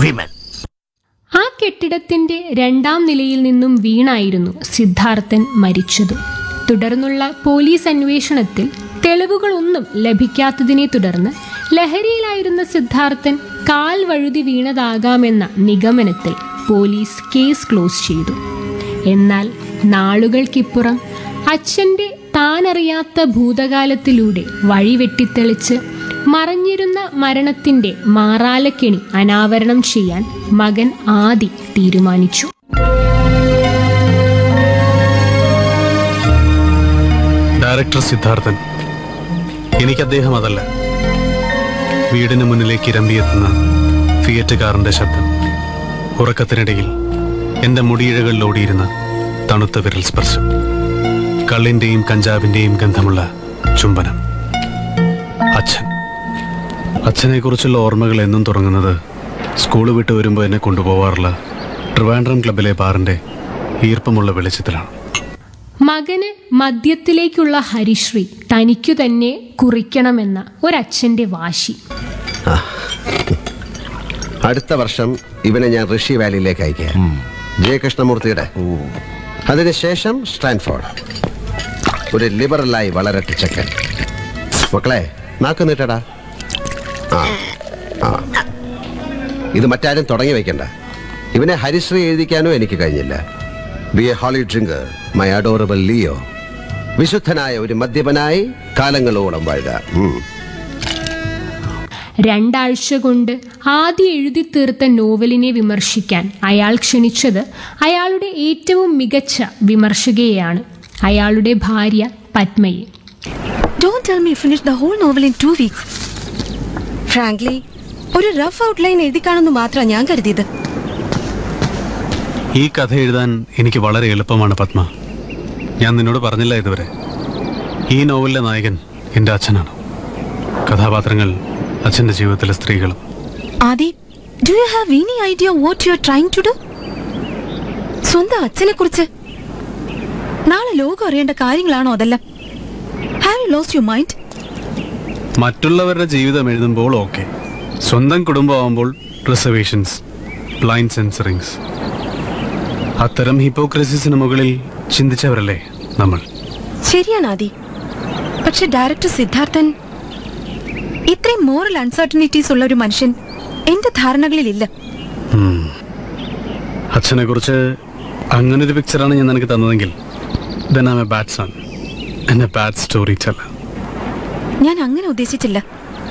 women. ആ കെട്ടിടത്തിന്റെ രണ്ടാം നിലയിൽ നിന്നും വീണായിരുന്നു സിദ്ധാർത്ഥൻ മരിച്ചത് തുടർന്നുള്ള പോലീസ് അന്വേഷണത്തിൽ തെളിവുകളൊന്നും ലഭിക്കാത്തതിനെ തുടർന്ന് ലഹരിയിലായിരുന്ന സിദ്ധാർത്ഥൻ കാൽ വഴുതി വീണതാകാമെന്ന നിഗമനത്തിൽ പോലീസ് കേസ് ക്ലോസ് ചെയ്തു എന്നാൽ നാളുകൾക്കിപ്പുറം അച്ഛന്റെ താനറിയാത്ത ഭൂതകാലത്തിലൂടെ വഴിവെട്ടിത്തെളിച്ച് മറഞ്ഞിരുന്ന മരണത്തിന്റെ മാറാലക്കെണി അനാവരണം ചെയ്യാൻ മകൻ ആദി തീരുമാനിച്ചു ഡയറക്ടർ സിദ്ധാർത്ഥൻ എനിക്ക് അദ്ദേഹം അതല്ല വീടിന് മുന്നിലേക്ക് ഇരമ്പിയെത്തുന്ന ഫിയറ്റ് കാറിന്റെ ശബ്ദം ഉറക്കത്തിനിടയിൽ എന്റെ മുടിയിഴകളിൽ ഓടിയിരുന്ന തണുത്ത വിരൽ സ്പർശം കള്ളിന്റെയും കഞ്ചാവിന്റെയും ഗന്ധമുള്ള ചുംബനം അച്ഛൻ അച്ഛനെ കുറിച്ചുള്ള ഓർമ്മകൾ എന്നും തുടങ്ങുന്നത് സ്കൂൾ വിട്ട് വരുമ്പോൾ എന്നെ കൊണ്ടുപോവാറുള്ള ട്രിവാൻഡ്രം ക്ലബിലെ ബാറിന്റെ ഈർപ്പമുള്ള വെളിച്ചത്തിലാണ് മകന് മദ്യത്തിലേക്കുള്ള ഹരിശ്രീ തനിക്കു തന്നെ കുറിക്കണമെന്ന ഒരച്ഛന്റെ വാശി അടുത്ത വർഷം ഇവനെ ഞാൻ ഋഷി വാലിയിലേക്ക് അയക്കാം ജയകൃഷ്ണമൂർത്തിയുടെ അതിനുശേഷം സ്റ്റാൻഫോർഡ് ഒരു ലിബറലായി വളരട്ടെ ചെക്കൻ മക്കളെ നാക്ക് നീട്ടടാ ആ ആ ഇത് മറ്റാരും തുടങ്ങി വെക്കണ്ട ഇവനെ ഹരിശ്രീ എഴുതിക്കാനോ എനിക്ക് കഴിഞ്ഞില്ല be a holy drinker my adorable Leo വിശുദ്ധനായ ഒരു മദ്യപനായി കാലങ്ങളോളം വാഴുക ഉം. രണ്ടാഴ്ച കൊണ്ട് ആദ്യം എഴുതി തീർത്ത നോവലിനെ വിമർശിക്കാൻ അയാൾ ക്ഷണിച്ചത് അയാളുടെ ഏറ്റവും മികച്ച വിമർശകയെയാണ് അയാളുടെ ഭാര്യ പത്മയെ Don't tell me you finished the whole novel in two weeks. Frankly, ഒരു റഫ് ഔട്ട്ലൈൻ എഴുതി കാണുന്നു മാത്രമാണ് ഞാൻ കരുതിയത് ഈ കഥ എഴുതാൻ എനിക്ക് വളരെ എളുപ്പമാണ് പത്മ ഞാൻ നിന്നോട് പറഞ്ഞില്ല ഇതുവരെ ഈ നോവലിലെ നായകൻ എൻ്റെ അച്ഛനാണ് കഥാപാത്രങ്ങൾ അച്ഛൻ്റെ ജീവിതത്തിലെ സ്ത്രീകളും Adi do you have any idea what you are trying to do സ്വന്തം അച്ഛനെ കുറിച്ച് നാളെ ലോകം അറിയേണ്ട കാര്യങ്ങളാണോ അതെല്ലാം have you lost your mind മറ്റുള്ളവരുടെ ജീവിതം എഴുതുമ്പോൾ ഓക്കെ സ്വന്തം കുടുംബമാകുമ്പോൾ റിസർവേഷൻസ് ബ്ലൈൻഡ് സെൻസറിങ്സ് അത്തരം ഹിപ്പോക്രസീസിന് മുകളിൽ ചിന്തിച്ചവരല്ലേ നമ്മൾ ശരിയാണ് ആദി പക്ഷെ ഡയറക്ടർ സിദ്ധാർത്ഥൻ ഇത്രയും മോറൽ അൺസർട്ടനിറ്റീസ് ഉള്ള ഒരു മനുഷ്യൻ എന്റെ ധാരണകളിലില്ല അച്ഛനെ കുറിച്ച് അങ്ങനെ ഒരു പിക്ചറാണ് ഞാൻ നിനക്ക് തന്നതെങ്കിൽ then am a bad son എന്നെ ബാഡ് സ്റ്റോറി ടെല്ലർ ഞാൻ അങ്ങനെ ഉദ്ദേശിച്ചില്ല